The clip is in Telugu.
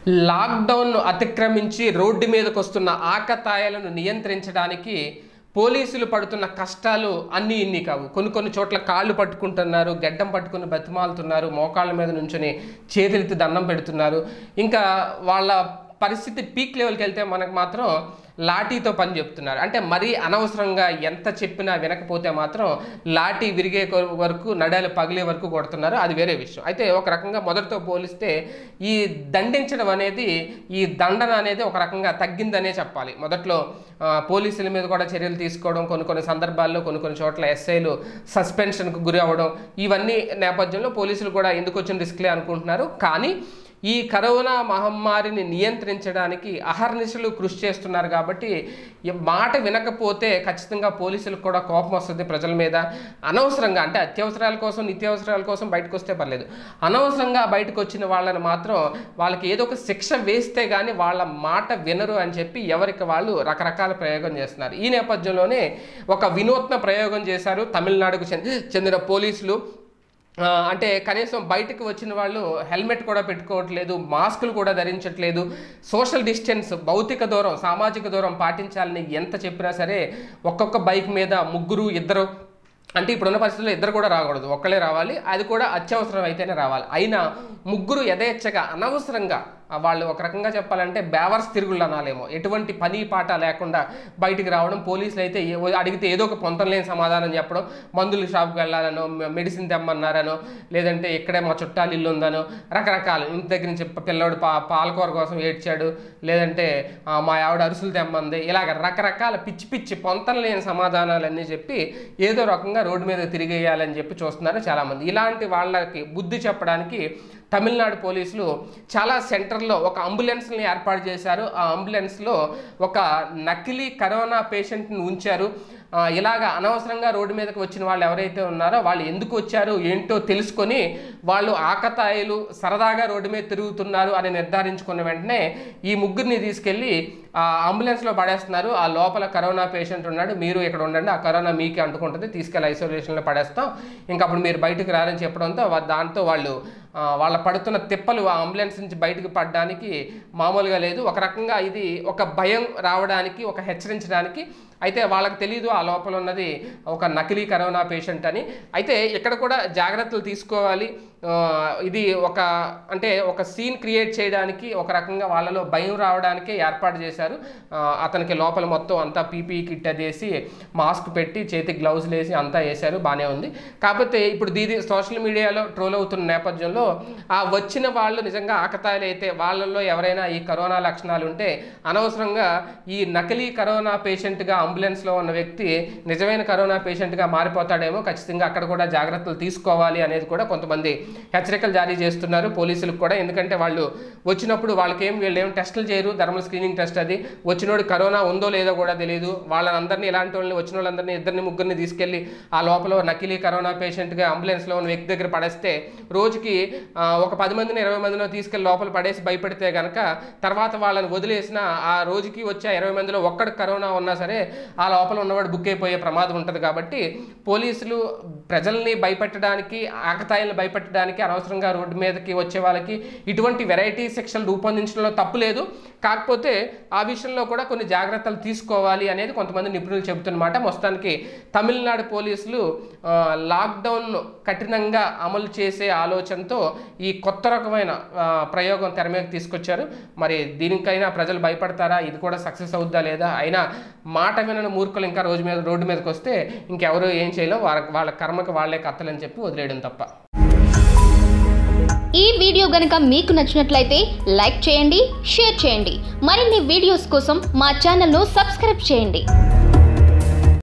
లాక్డౌన్ అతిక్రమించి రోడ్డు మీదకు వస్తున్న ఆకతాయాలను నియంత్రించడానికి పోలీసులు పడుతున్న కష్టాలు అన్నీ ఇన్ని కావు కొన్ని కొన్ని చోట్ల కాళ్ళు పట్టుకుంటున్నారు గడ్డం పట్టుకుని బతిమాలుతున్నారు మోకాళ్ళ మీద నుంచొని చేతులెత్తి దండం పెడుతున్నారు ఇంకా వాళ్ళ పరిస్థితి పీక్ లెవెల్కి వెళ్తే మనకు మాత్రం లాఠీతో పని చెప్తున్నారు అంటే మరీ అనవసరంగా ఎంత చెప్పినా వినకపోతే మాత్రం లాఠీ విరిగే కొ- వరకు నడాలు పగిలే వరకు కొడుతున్నారు అది వేరే విషయం అయితే ఒక రకంగా మొదటితో పోలిస్తే ఈ దండించడం అనేది ఈ దండన అనేది ఒక రకంగా తగ్గిందనే చెప్పాలి మొదట్లో ఆ, పోలీసుల మీద కూడా చర్యలు తీసుకోవడం కొన్ని కొన్ని సందర్భాల్లో కొన్ని కొన్ని చోట్ల ఎస్ఐలు సస్పెన్షన్కు గురి అవ్వడం ఇవన్నీ నేపథ్యంలో పోలీసులు కూడా ఎందుకు వచ్చిన రిస్క్లే అనుకుంటున్నారు కానీ ఈ కరోనా మహమ్మారిని నియంత్రించడానికి అహర్నిశలు కృషి చేస్తున్నారు కాబట్టి ఈ మాట వినకపోతే ఖచ్చితంగా పోలీసులకు కూడా కోపం వస్తుంది ప్రజల మీద అనవసరంగా అంటే అత్యవసరాల కోసం నిత్యావసరాల కోసం బయటకు వస్తే పర్లేదు అనవసరంగా బయటకు వచ్చిన వాళ్ళని మాత్రం వాళ్ళకి ఏదో ఒక శిక్ష వేస్తే కానీ వాళ్ళ మాట వినరు అని చెప్పి ఎవరికి వాళ్ళు రకరకాల ప్రయోగం చేస్తున్నారు ఈ నేపథ్యంలోనే ఒక వినూత్న ప్రయోగం చేశారు తమిళనాడుకు చెంది- చెందిన పోలీసులు ఆ, అంటే కనీసం బయటకు వచ్చిన వాళ్ళు హెల్మెట్ కూడా పెట్టుకోవట్లేదు మాస్కులు కూడా ధరించట్లేదు సోషల్ డిస్టెన్స్ భౌతిక దూరం సామాజిక దూరం పాటించాలని ఎంత చెప్పినా సరే ఒక్కొక్క బైక్ మీద ముగ్గురు ఇద్దరు అంటే ఇప్పుడున్న పరిస్థితుల్లో ఇద్దరు కూడా రాకూడదు ఒక్కలే రావాలి అది కూడా అత్యవసరం అయితేనే రావాలి అయినా ముగ్గురు యథేచ్ఛగా అనవసరంగా ఆ వాళ్ళు ఒక రకంగా చెప్పాలంటే బేవర్స్ తిరుగుళ్ళు అనాలేమో ఎటువంటి పని పాట లేకుండా బయటికి రావడం పోలీసులు అయితే ఏ- అడిగితే ఏదో ఒక పొంతం లేని సమాధానం చెప్పడం మందుల షాప్కి వెళ్ళాలనో మె- మెడిసిన్ తెమ్మన్నారనో లేదంటే ఇక్కడే మా చుట్టాలు ఇల్లు ఉందనో రకరకాలు ఇంటి దగ్గర నుంచి ప- పిల్లోడు పా పాలకూర కోసం ఏడ్చాడు లేదంటే ఆ, మా ఆవిడ అరుసులు తెమ్మంది ఇలాగ రకరకాల పిచ్చి పిచ్చి పొంతం లేని సమాధానాలన్నీ చెప్పి ఏదో రకంగా రోడ్డు మీద తిరిగేయాలని చెప్పి చూస్తున్నారు చాలామంది ఇలాంటి వాళ్ళకి బుద్ధి చెప్పడానికి తమిళనాడు పోలీసులు చాలా సెంటర్లో ఒక అంబులెన్స్ని ఏర్పాటు చేశారు ఆ అంబులెన్స్లో ఒక నకిలీ కరోనా పేషెంట్ని ఉంచారు ఆ, ఇలాగ అనవసరంగా రోడ్డు మీదకి వచ్చిన వాళ్ళు ఎవరైతే ఉన్నారో వాళ్ళు ఎందుకు వచ్చారు ఏంటో తెలుసుకొని వాళ్ళు ఆకతాయిలు సరదాగా రోడ్డు మీద తిరుగుతున్నారు అని నిర్ధారించుకున్న వెంటనే ఈ ముగ్గురిని తీసుకెళ్ళి ఆ అంబులెన్స్లో పడేస్తున్నారు ఆ లోపల కరోనా పేషెంట్ ఉన్నాడు మీరు ఇక్కడ ఉండండి ఆ కరోనా మీకే అంటుకుంటుంది తీసుకెళ్ళి ఐసోలేషన్లో పడేస్తాం ఇంకా అప్పుడు మీరు బయటకు రారని చెప్పడంతో వా- దాంతో వాళ్ళు ఆ, వాళ్ళ పడుతున్న తిప్పలు ఆ అంబులెన్స్ నుంచి బయటకు పడడానికి మామూలుగా లేదు ఒక రకంగా ఇది ఒక భయం రావడానికి ఒక హెచ్చరించడానికి అయితే వాళ్ళకి తెలియదు ఆ లోపల ఉన్నది ఒక నకిలీ కరోనా పేషెంట్ అని అయితే ఇక్కడ కూడా జాగ్రత్తలు తీసుకోవాలి ఆ, ఇది ఒక అంటే ఒక సీన్ క్రియేట్ చేయడానికి ఒక రకంగా వాళ్ళలో భయం రావడానికే ఏర్పాటు చేశారు ఆ, అతనికి లోపల మొత్తం అంతా పీపీ కిట్ అది వేసి మాస్క్ పెట్టి చేతికి గ్లౌజులు వేసి అంతా వేశారు బాగానే ఉంది కాకపోతే ఇప్పుడు దీది సోషల్ మీడియాలో ట్రోల్ అవుతున్న నేపథ్యంలో ఆ వచ్చిన వాళ్ళు నిజంగా ఆకతాయిలు అయితే వాళ్ళల్లో ఎవరైనా ఈ కరోనా లక్షణాలు ఉంటే అనవసరంగా ఈ నకిలీ కరోనా పేషెంట్గా అంబులెన్స్లో ఉన్న వ్యక్తి నిజమైన కరోనా పేషెంట్గా మారిపోతాడేమో ఖచ్చితంగా అక్కడ కూడా జాగ్రత్తలు తీసుకోవాలి అనేది కూడా కొంతమంది హెచ్చరికలు జారీ చేస్తున్నారు పోలీసులకు కూడా ఎందుకంటే వాళ్ళు వచ్చినప్పుడు వాళ్ళకేం వీళ్ళు ఏం టెస్టులు చేయరు థర్మల్ స్క్రీనింగ్ టెస్ట్ అది వచ్చినోడు కరోనా ఉందో లేదో కూడా తెలియదు వాళ్ళందరినీ ఇలాంటి వాళ్ళని వచ్చిన వాళ్ళందరినీ ఇద్దరిని ముగ్గురిని తీసుకెళ్ళి ఆ లోపల నకిలీ కరోనా పేషెంట్గా అంబులెన్స్లో ఉన్న వ్యక్తి దగ్గర పడేస్తే రోజుకి ఆ, ఒక పది మందిని ఇరవై మందినో తీసుకెళ్ళి లోపల పడేసి భయపెడితే కనుక తర్వాత వాళ్ళని వదిలేసిన ఆ రోజుకి వచ్చే ఇరవై మందిలో ఒక్కడికి కరోనా ఉన్నా సరే ఆ లోపల ఉన్నవాడు బుక్ అయిపోయే ప్రమాదం ఉంటుంది కాబట్టి పోలీసులు ప్రజల్ని భయపెట్టడానికి ఆకతాయిల్ని భయపెట్టడానికి అనవసరంగా రోడ్డు మీదకి వచ్చే వాళ్ళకి ఇటువంటి వెరైటీ శిక్షలు రూపొందించడంలో తప్పు లేదు కాకపోతే ఆ విషయంలో కూడా కొన్ని జాగ్రత్తలు తీసుకోవాలి అనేది కొంతమంది నిపుణులు చెబుతున్నమాట మొత్తానికి తమిళనాడు పోలీసులు ఆ, లాక్డౌన్ కఠినంగా అమలు చేసే ఆలోచనతో ఈ కొత్త రకమైన ఆ, ప్రయోగం తెర మీదకి తీసుకొచ్చారు మరి దీనికైనా ప్రజలు భయపడతారా ఇది కూడా సక్సెస్ అవుద్దా లేదా అయినా మాట వినని మూర్ఖులు ఇంకా రోజు మీద రోడ్డు మీదకి వస్తే ఇంకెవరు ఏం చేయలేం వాళ్ళ వాళ్ళ కర్మకి వాళ్ళే కత్తలని చెప్పి వదిలేయడం తప్ప ఈ వీడియో గనుక మీకు నచ్చినట్లయితే లైక్ చేయండి షేర్ చేయండి మరిన్ని వీడియోస్ కోసం మా ఛానల్ను సబ్స్క్రైబ్ చేయండి